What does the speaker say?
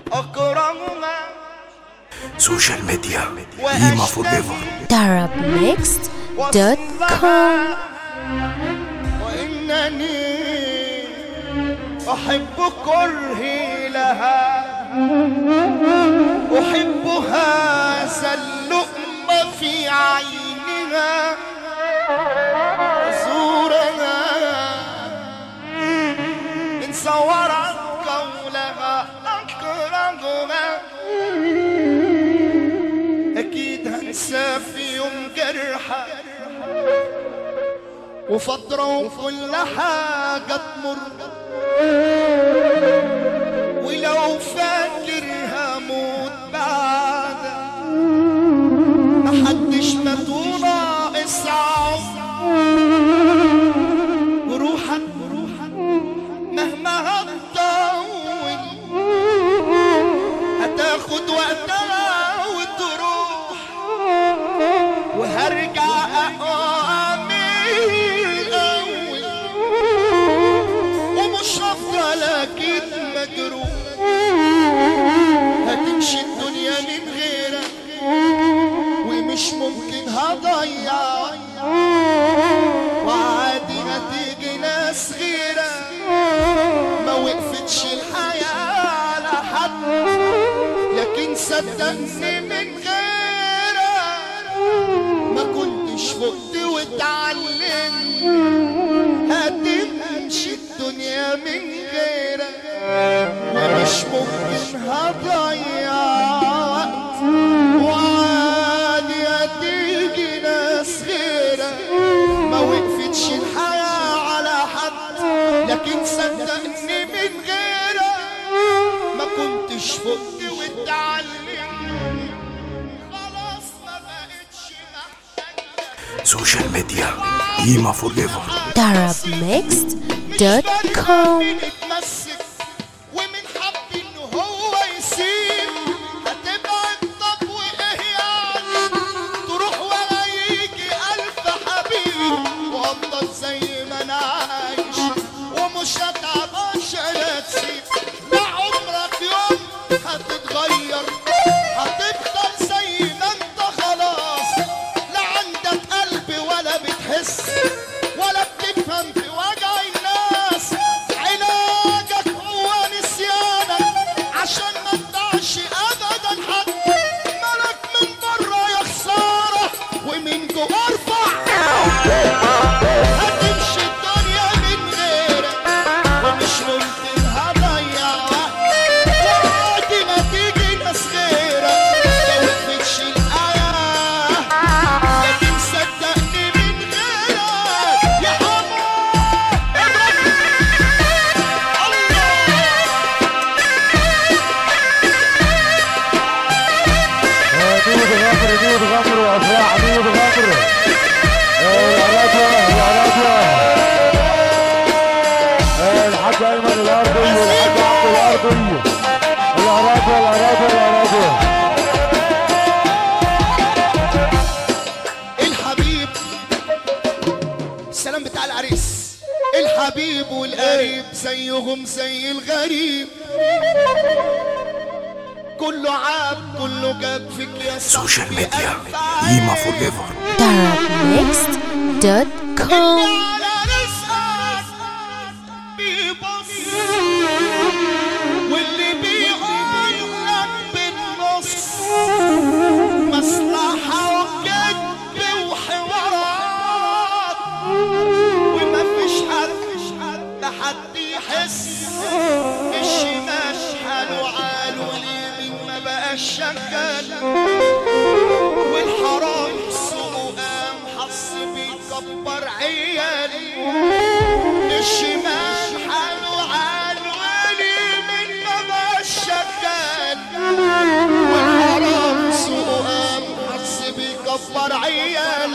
أكرمها سوشيال ميديا قيمة فور ايفر darabmixed.com وإنني أحب كرهي لها أحب هذا اللؤم في عينها زورها إن صورت قولها أكرهها أكيد هنسى في يوم جرحها وفترة وكل حاجة تمر ولو فاكر هموت بعدها محدش مات وناقص عمر وروحك وروحك مهما هتطول هتاخد وقتها وتروح وهرجع اقوى من الاول ومش هفضل اكيد مجروح هتمشي الدنيا من غيرك ومش ممكن هضيعك وعادي هتيجي ناس غيرك ما وقفتش الحياة على حد لكن صدقني من غيرك ما كنتش فقت واتعلمت هتمشي الدنيا من غيرك ومش ممكن هضيع وقت وعادي هتيجي ناس غيرك ما وقفتش الحياة على حد لكن صدقني من غيرك ما كنتش فقت واتعلمت خلاص ما بقتش محتاج سوشيال ميديا قيمة فور ايفر darabmixed.com يتمسك ومن حب انه هو يسيب هتبعد طب وايه يعني تروح ولا يجي الف حبيب وافضل زي ما انا عايش ومش هتعب عشان تسيب لا عمرك يوم هتتغير هتفضل زي ما انت خلاص لا عندك قلب ولا بتحس ولا بتفهم في وجع الناس علاجك هو نسيانك عشان ما تضيعش ابدا حد مالك من بره يا خساره ومن جوه ارفع هتمشي الدنيا من غيرك ومش ممكن هضيع وقت وعادي ما تيجي ناس غيرك ما وقفتش الحياه لكن صدقني من غيرك يا حمار دود غمر دود غمر وافراح دود غمر العربية العربية الحاج ايمن الارضي والحاج عبد الارضي العربية العربية العربية الحبيب السلام بتاع العريس الحبيب والقريب زيهم زي الغريب كله عاب كله جاب فيك يا صاحبي سوشيال ميديا ألف قيمة فور ايفر darabmixed.com على رزقك بيبص واللي بيقول لك بالنص مصلحة وكذب وحوارات وما فيش حد لحد يحس الشماش حاله عال واليمين ما بقاش شغال والحرام سوقه قام حص بيكبر عيالي الشمال حاله عال واليمين ما بقاش شغال والحرام سوقه قام حص بيكبر عيالي